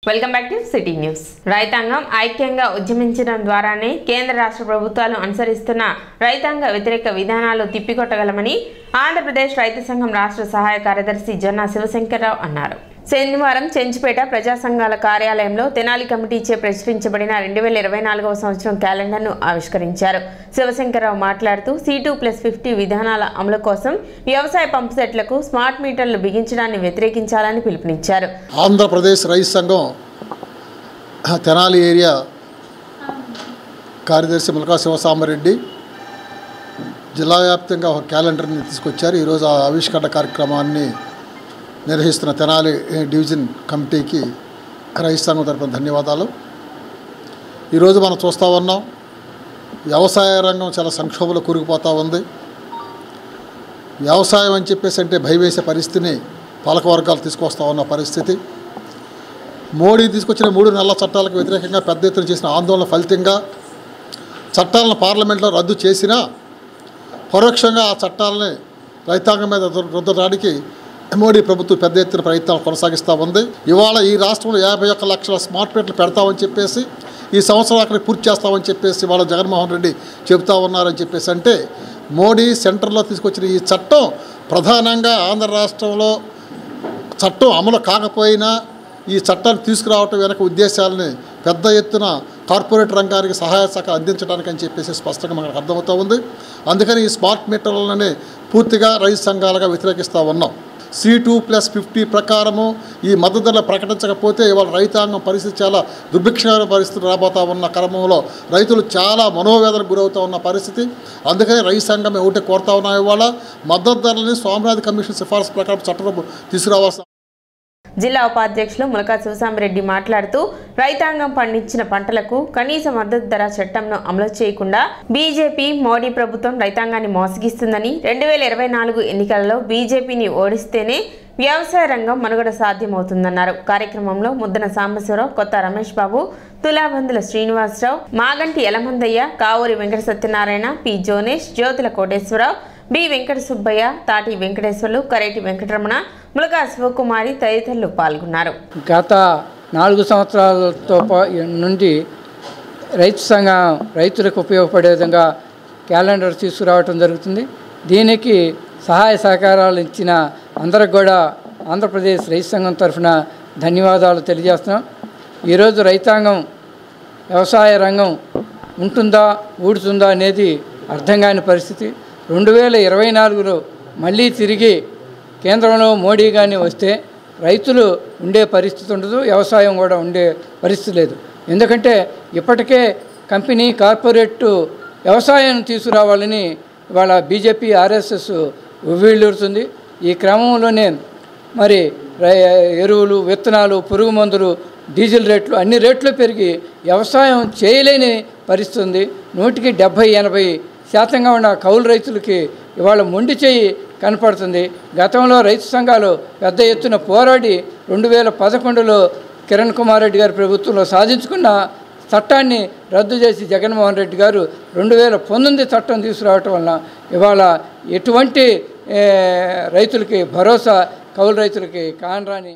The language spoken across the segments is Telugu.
welcome back to city news రైతాంగం ఐక్యంగా ఉద్యమించడం ద్వారానే కేంద్ర రాష్ట్ర ప్రభుత్వాలు అనుసరిస్తున్న రైతాంగ వ్యతిరేక విధానాలు తిప్పికొట్టగలమని ఆంధ్రప్రదేశ్ రైతు సంఘం రాష్ట్ర సహాయ కార్యదర్శి జొన్న శివశంకర్రావు అన్నారు శనివారం చెంచుపేట ప్రజా సంఘాల కార్యాలయంలో తెనాలి కమిటీచే ప్రచురించబడిన రెండు వేల ఇరవై నాలుగవ సంవత్సరం క్యాలెండర్ను ఆవిష్కరించారు శివశంకర్రావు మాట్లాడుతూ సి టూ ప్లస్ ఫిఫ్టీ విధానాల అమలు కోసం వ్యవసాయ పంపు సెట్లకు స్మార్ట్ మీటర్లు బిగించడాన్ని వ్యతిరేకించాలని పిలుపునిచ్చారు ఆంధ్రప్రదేశ్ రైతు సంఘం తెనాలి ఏరియా కార్యదర్శి ములకా శివసాంబరెడ్డి జిల్లా వ్యాప్తంగా ఒక క్యాలెండర్ని తీసుకొచ్చారు ఈరోజు ఆ ఆవిష్కరణ కార్యక్రమాన్ని నిర్వహిస్తున్న తెనాలి డివిజన్ కమిటీకి రైతు సంఘం తరపున ధన్యవాదాలు ఈరోజు మనం చూస్తూ ఉన్నాం వ్యవసాయ రంగం చాలా సంక్షోభంలో కూరుకుపోతూ ఉంది వ్యవసాయం అని చెప్పేసి అంటే భయవేసే పరిస్థితిని పాలకవర్గాలు తీసుకొస్తా ఉన్న పరిస్థితి మోడీ తీసుకొచ్చిన మూడు నల్ల చట్టాలకు వ్యతిరేకంగా పెద్ద ఎత్తున చేసిన ఆందోళన ఫలితంగా చట్టాలను పార్లమెంట్లో రద్దు చేసినా పరోక్షంగా ఆ చట్టాలని రైతాంగం మీద రుద్ద- రుద్దడానికి మోడీ ప్రభుత్వం పెద్ద ఎత్తున ప్రయత్నాలు కొనసాగిస్తూ ఉంది ఇవాళ ఈ రాష్ట్రంలో యాభై ఒక్క లక్షల స్మార్ట్ మీటర్లు పెడతామని చెప్పేసి ఈ సంవత్సరం అక్కడ పూర్తి చేస్తామని చెప్పేసి వాళ్ళ జగన్మోహన్ రెడ్డి చెబుతా ఉన్నారని చెప్పేసి అంటే మోడీ సెంటర్లో తీసుకొచ్చిన ఈ చట్టం ప్రధానంగా ఆంధ్ర రాష్ట్రంలో చట్టం అమలు కాకపోయినా ఈ చట్టాన్ని తీసుకురావటం వెనక ఉద్దేశాలని పెద్ద ఎత్తున కార్పొరేట్ రంగానికి సహాయ శాఖ అందించడానికి అని చెప్పేసి స్పష్టంగా మనకు అర్థమవుతూ ఉంది అందుకని ఈ స్మార్ట్ మీటర్లని పూర్తిగా రైతు సంఘాలుగా వ్యతిరేకిస్తూ ఉన్నాం సి టూ ప్లస్ ఫిఫ్టీ ప్రకారము ఈ మద్దతు ధరలు ప్రకటించకపోతే ఇవాళ రైతాంగం పరిస్థితి చాలా దుర్భిక్షమైన పరిస్థితి రాబోతా ఉన్న క్రమంలో రైతులు చాలా మనోవేదనకు గురవుతూ ఉన్న పరిస్థితి అందుకని రైతు సంఘం ఒకటి కోరుతా ఉన్నాం ఇవాళ మద్దతు ధరలని స్వామినాథ్ కమిషన్ సిఫార్సు ప్రకారం చట్టం తీసుకురావాల్సిన జిల్లా ఉపాధ్యక్షులు ములకా శివసామిరెడ్డి మాట్లాడుతూ రైతాంగం పండించిన పంటలకు కనీస మద్దతు ధర చట్టంను అమలు చేయకుండా బీజేపీ మోడీ ప్రభుత్వం రైతాంగాన్ని మోసగిస్తుందని రెండు వేల ఇరవై నాలుగు ఎన్నికలలో బీజేపీని ఓడిస్తేనే వ్యవసాయ రంగం మనుగడ సాధ్యమవుతుందన్నారు కార్యక్రమంలో ముద్దన సాంబశివరావు కొత్త రమేష్ బాబు తులాబందుల శ్రీనివాసరావు మాగంటి యలమందయ్య కావూరి వెంకట సత్యనారాయణ పి జోనేష్ జ్యోతుల కోటేశ్వరరావు బి వెంకట సుబ్బయ్య తాటి వెంకటేశ్వర్లు కరేటి వెంకటరమణ ములకా శివకుమారి తదితరులు పాల్గొన్నారు గత నాలుగు సంవత్సరాలతో పా- నుండి రైతు సంఘం రైతులకు ఉపయోగపడే విధంగా క్యాలెండర్ తీసుకురావటం జరుగుతుంది దీనికి సహాయ సహకారాలు ఇచ్చిన అందరికి కూడా ఆంధ్రప్రదేశ్ రైతు సంఘం తరఫున ధన్యవాదాలు తెలియజేస్తున్నాం ఈరోజు రైతాంగం వ్యవసాయ రంగం ఉంటుందా ఊడుతుందా అనేది అర్థం కాని పరిస్థితి రెండు వేల ఇరవై నాలుగులో మళ్ళీ తిరిగి కేంద్రంలో మోడీ కానీ వస్తే రైతులు ఉండే పరిస్థితి ఉండదు వ్యవసాయం కూడా ఉండే పరిస్థితి లేదు ఎందుకంటే ఇప్పటికే కంపెనీ కార్పొరేట్ వ్యవసాయం తీసుకురావాలని ఇవాళ బీజేపీ ఆర్ఎస్ఎస్ ఉవ్విళ్ళూరుతుంది ఈ క్రమంలోనే మరి రై- ఎరువులు విత్తనాలు పురుగు మందులు డీజిల్ రేట్లు అన్ని రేట్లు పెరిగి వ్యవసాయం చేయలేని పరిస్థితి ఉంది నూటికి డెబ్భై ఎనభై శాతంగా ఉన్న కౌలు రైతులకి ఇవాళ మొండి చేయి కనపడుతుంది గతంలో రైతు సంఘాలు పెద్ద ఎత్తున పోరాడి రెండు వేల పదకొండులో కిరణ్ కుమార్ రెడ్డి గారి ప్రభుత్వంలో సాధించుకున్న చట్టాన్ని రద్దు చేసి జగన్మోహన్ రెడ్డి గారు రెండు వేల పంతొమ్మిది చట్టం తీసుకురావటం వలన ఇవాళ ఎటువంటి ఏ, రైతులకి భరోసా కౌలు రైతులకి కానరాని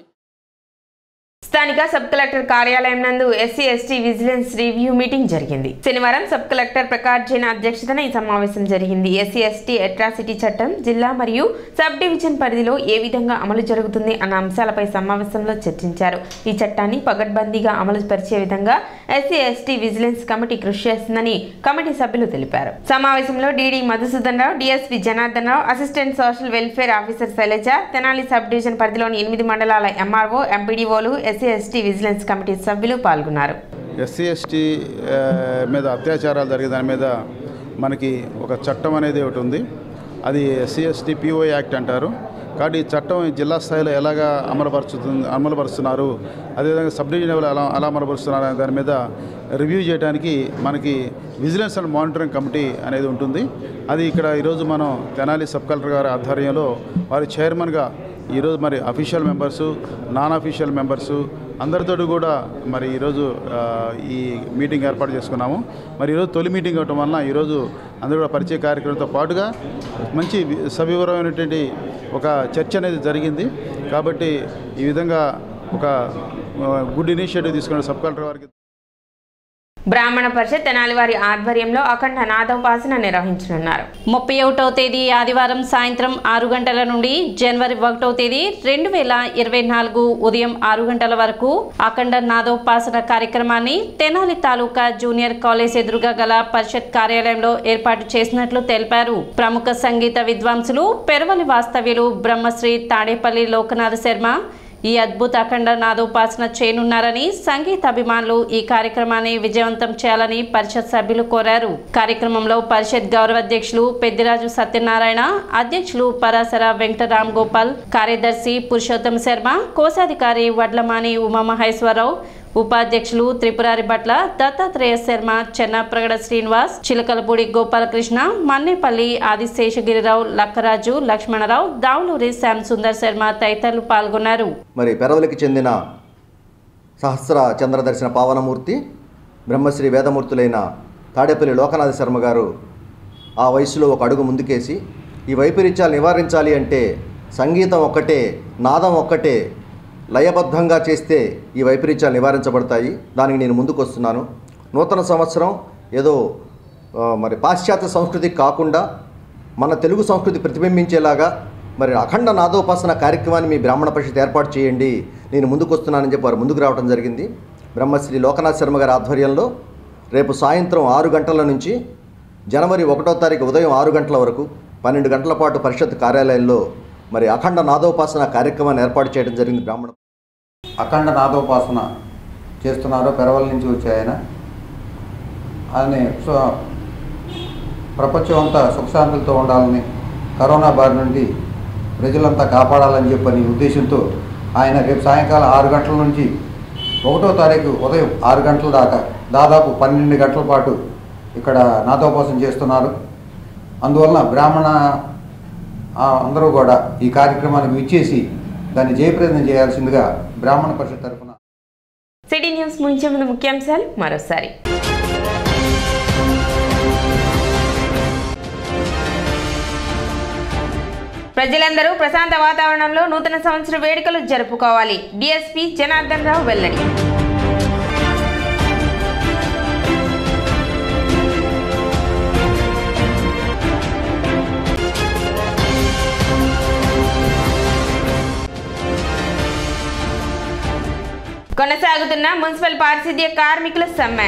స్థానిక సబ్ కలెక్టర్ కార్యాలయం నందు SC ST vigilance review meeting జరిగింది శనివారం సబ్ కలెక్టర్ ప్రకాష్ జైన్ అధ్యక్షతన ఈ సమావేశం జరిగింది ఎస్సీ ఎస్టీ అట్రాసిటీ చట్టం జిల్లా మరియు సబ్ డివిజన్ పరిధిలో ఏ విధంగా అమలు జరుగుతుంది అన్న అంశాలపై సమావేశంలో చర్చించారు ఈ చట్టాన్ని పగడ్బందీగా అమలు పరిచే విధంగా ఎస్సీ ఎస్టీ విజిలెన్స్ కమిటీ కృషి చేస్తుందని కమిటీ సభ్యులు తెలిపారు సమావేశంలో DD Madhusudan Rao DSP Janardhan Rao assistant social welfare officer Sailaja Tenali sub division పరిధిలోని ఎనిమిది మండలాల ఎంఆర్ఓ ఎంపీడీఓలు ఎస్సీ ఎస్టీ విజిలెన్స్ కమిటీ సభ్యులు పాల్గొన్నారు ఎస్సీ ఎస్టీ ఆ, మీద అత్యాచారాలు జరిగే దాని మీద మనకి ఒక చట్టం అనేది ఒకటి ఉంది అది ఎస్సీ ఎస్టీ పిఓ యాక్ట్ అంటారు కాబట్టి ఈ చట్టం ఈ జిల్లా స్థాయిలో ఎలాగా అమలుపరుచుతుంది అమలుపరుస్తున్నారు అదేవిధంగా సబ్ డివిజన్ లెవెల్ ఎలా ఎలా అమలుపరుస్తున్నారు అనే దాని మీద రివ్యూ చేయడానికి మనకి విజిలెన్స్ అండ్ మానిటరింగ్ కమిటీ అనేది ఉంటుంది అది ఇక్కడ ఈరోజు మనం తెనాలి సబ్ కలెక్టర్ గారి ఆధ్వర్యంలో వారి చైర్మన్గా ఈరోజు మరి official members non official members అందరితోటి కూడా మరి ఈరోజు ఆ, ఈ మీటింగ్ ఏర్పాటు చేసుకున్నాము మరి ఈరోజు తొలి మీటింగ్ అవటం వలన ఈరోజు అందరూ కూడా పరిచయ కార్యక్రమంతో పాటుగా మంచి వి- సవివరమైనటువంటి ఒక చర్చ అనేది జరిగింది కాబట్టి ఈ విధంగా ఒక గుడ్ ఇనిషియేటివ్ తీసుకున్న సబ్ కలెక్టర్ వారికి బ్రాహ్మణ పరిషత్ తెనాలి వారి ఆధ్వర్యంలో అఖండ నాదోపాసన నిర్వహించనున్నారు ముప్పై ఒకటవ తేదీ ఆదివారం సాయంత్రం ఆరు గంటల నుండి జనవరి ఒకటవ తేదీ రెండు వేల ఇరవై నాలుగు ఉదయం ఆరు గంటల వరకు అఖండ నాదోపాసన కార్యక్రమాన్ని తెనాలి తాలూకా జూనియర్ కాలేజ్ ఎదురుగా గల పరిషత్ కార్యాలయంలో ఏర్పాటు చేసినట్లు తెలిపారు ప్రముఖ సంగీత విద్వాంసులు పెరవలి వాస్తవ్యులు బ్రహ్మశ్రీ తాడేపల్లి లోకనాథ శర్మ ఈ అద్భుత అఖండ నాదోపాసన చేయనున్నారని సంగీత అభిమానులు ఈ కార్యక్రమాన్ని విజయవంతం చేయాలని పరిషత్ సభ్యులు కోరారు కార్యక్రమంలో పరిషత్ గౌరవ అధ్యక్షులు పెద్దిరాజు సత్యనారాయణ అధ్యక్షులు పరాశర వెంకటరామ్ గోపాల్ కార్యదర్శి పురుషోత్తం శర్మ కోశాధికారి వడ్లమాని ఉమామహేశ్వరరావు ఉపాధ్యక్షులు త్రిపురారి భట్ల దత్తాత్రేయ శర్మ చెన్నప్రగడ శ్రీనివాస్ చిలకలపూడి గోపాలకృష్ణ మన్నేపల్లి ఆదిశేషగిరిరావు లక్కరాజు లక్ష్మణరావు దావులూరి శ్యామ్ సుందర్ శర్మ తదితరులు పాల్గొన్నారు మరి పెరవలికి చెందిన సహస్ర చంద్రదర్శన పావనమూర్తి బ్రహ్మశ్రీ వేదమూర్తులైన తాడేపల్లి లోకనాథ శర్మ గారు ఆ వయసులో ఒక అడుగు ముందుకేసి ఈ వైపరీత్యాలు నివారించాలి అంటే సంగీతం ఒక్కటే నాదం ఒక్కటే లయబద్ధంగా చేస్తే ఈ వైపరీత్యాలు నివారించబడతాయి దానికి నేను ముందుకు వస్తున్నాను నూతన సంవత్సరం ఏదో ఆ, మరి పాశ్చాత్య సంస్కృతి కాకుండా మన తెలుగు సంస్కృతి ప్రతిబింబించేలాగా మరి అఖండ నాదోపాసన కార్యక్రమాన్ని మీ బ్రాహ్మణ పరిషత్ ఏర్పాటు చేయండి నేను ముందుకు వస్తున్నానని చెప్పి వారు ముందుకు రావడం జరిగింది బ్రహ్మశ్రీ లోకనాథ్ శర్మ గారి ఆధ్వర్యంలో రేపు సాయంత్రం ఆరు గంటల నుంచి జనవరి ఒకటో తారీఖు ఉదయం ఆరు గంటల వరకు పన్నెండు గంటల పాటు పరిషత్ కార్యాలయంలో మరి అఖండ నాదోపాసన కార్యక్రమాన్ని ఏర్పాటు చేయడం జరిగింది బ్రాహ్మణ అఖండ నాదోపాసన చేస్తున్నారు పెరవల నుంచి వచ్చే ఆయన ఆయన సో ప్రపంచం అంతా సుఖశాంతులతో ఉండాలని కరోనా బారి నుండి ప్రజలంతా కాపాడాలని చెప్పని ఉద్దేశంతో ఆయన రేపు సాయంకాలం ఆరు గంటల నుంచి ఒకటో తారీఖు ఉదయం ఆరు గంటల దాకా దాదాపు పన్నెండు గంటల పాటు ఇక్కడ నాదోపాసన చేస్తున్నారు అందువలన బ్రాహ్మణ ఆ, అందరూ కూడా ఈ కార్యక్రమానికి విచ్చేసి దాన్ని జయప్రదం చేయాల్సిందిగా బ్రాహ్మణ పరిషత్ తరఫున సిటీ న్యూస్ ముంచే ముందు ముఖ్యాంశాలు మరోసారి ప్రజలందరూ ప్రశాంత వాతావరణంలో నూతన సంవత్సర వేడుకలు జరుపుకోవాలి డిఎస్పీ జనార్దన్ రావు వెల్లడి కొనసాగుతున్న మున్సిపల్ పారిశుద్ధ్య కార్మికుల సమ్మె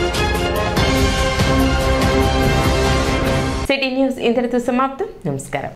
సిటీ న్యూస్ ఇంతటితో సమాప్తం నమస్కారం